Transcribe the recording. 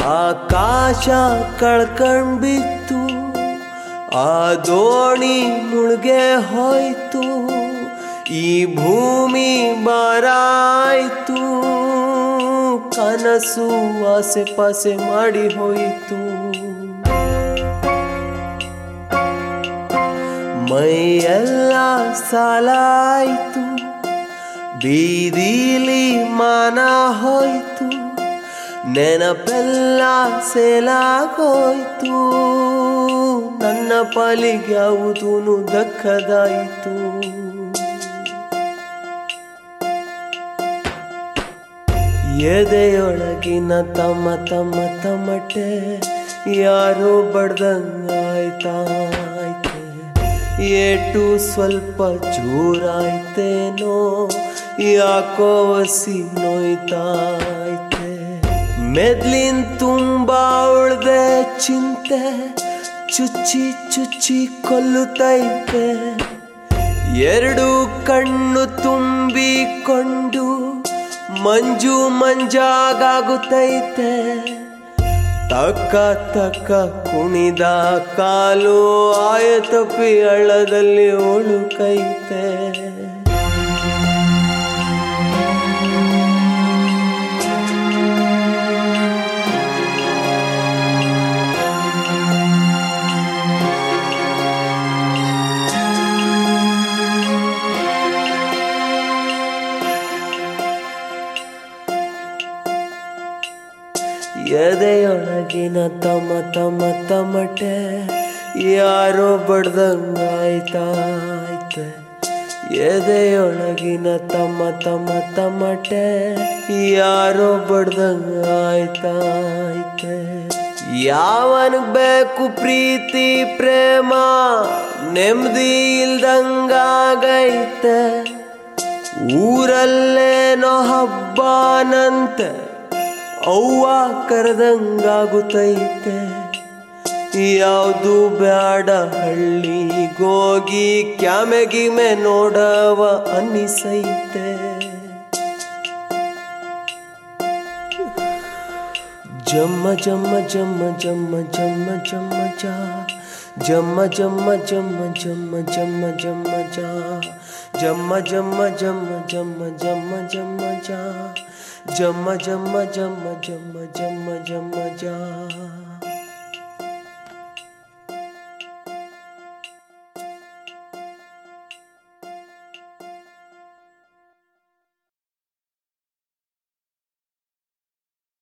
ಆಕಾಶ ಕಳ್ಕಂಡ್ಬಿತ್ತು ಆ ದೋಣಿ ಮುಳುಗೆ ಹೋಯ್ತು ಈ ಭೂಮಿ ಬಾರಾಯ್ತು ಕನಸು ಆಸೆ ಪಾಸೆ ಮಾಡಿ ಹೋಯಿತು ಮೈಯೆಲ್ಲ ಸಾಲಾಯ್ತು ಬೀದಿಲಿ ಮಾನ ಹೋಯ್ತು ನೆನಪೆಲ್ಲ ಸೇಲಾಗೋಯ್ತು ನನ್ನ ಪಾಲಿಗೆ ಯಾವುದೂ ದಕ್ಕದಾಯಿತು ಎದೆಯೊಳಗಿನ ತಮ ತಮ ತಮಟೆ ಯಾರೋ ಬಡ್ದಂಗಾಯ್ತಾಯ್ತೆ ಏಟು ಸ್ವಲ್ಪ ಜೋರಾಯ್ತೇನೋ ಯಾಕೋ ಹಸಿ ನೋಯ್ತಾಯ್ತೆ ಮೆದ್ಲಿನ್ ತುಂಬಾ ಉಳ್ದೆ ಚಿಂತೆ ಚುಚ್ಚಿ ಚುಚ್ಚಿ ಕೊಲ್ಲುತ್ತೈತೆ ಎರಡು ಕಣ್ಣು ತುಂಬಿಕೊಂಡು ಮಂಜು ಮಂಜಾಗುತ್ತೈತೆ ತಕ್ಕ ತಕ್ಕ ಕುಣಿದ ಕಾಲು ಆಯತಪ್ಪಿ ಹಳ್ಳದಲ್ಲಿ ಉಳುಕೈತೆ ಎದೆಯೊಳಗಿನ ತಮ ತಮ ತಮಟೆ ಯಾರೋ ಬಡ್ದಂಗಾಯ್ತಾಯ್ತೆ ಎದೆಯೊಳಗಿನ ತಮ ತಮ ತಮಟೆ ಯಾರೋ ಬಡ್ದಂಗಾಯ್ತಾಯ್ತೆ ಯಾವನಿಗ್ ಬೇಕು ಪ್ರೀತಿ ಪ್ರೇಮ ನೆಮ್ಮದಿ ಇಲ್ದಂಗಾಗೈತೆ ಊರಲ್ಲೇನೋ ಹಬ್ಬನಂತೆ ಅವ್ವ ಕರೆದಂಗಾಗುತ್ತೈತೆ ಯಾವುದು ಬ್ಯಾಡ ಹಳ್ಳಿಗೋಗಿ ಕ್ಯಾಮೆ ಗಿಮೆ ನೋಡವ ಅನ್ನಿಸೈತೆ ಜಮ್ಮ ಜಮ್ಮ ಜಮ್ಮ ಜಮ್ಮ ಜಮ್ಮ ಜಮ್ಮ ಜಾ ಜಮ್ಮ ಜಮ್ಮ ಜಮ್ಮ ಜಮ್ಮ ಜಮ್ಮ ಜಮ್ಮ ಜಾ ಜಮ್ಮ ಜಮ್ಮ ಜಮ್ಮ ಜಮ್ಮ ಜಮ್ಮ ಜಮ್ಮ ಜಾ ಜಮ್ಮ ಜಮ್ಮ ಜಮ್ಮ ಜಮ್ಮ ಜಮ್ಮ ಜಮ್ಮ ಜಾ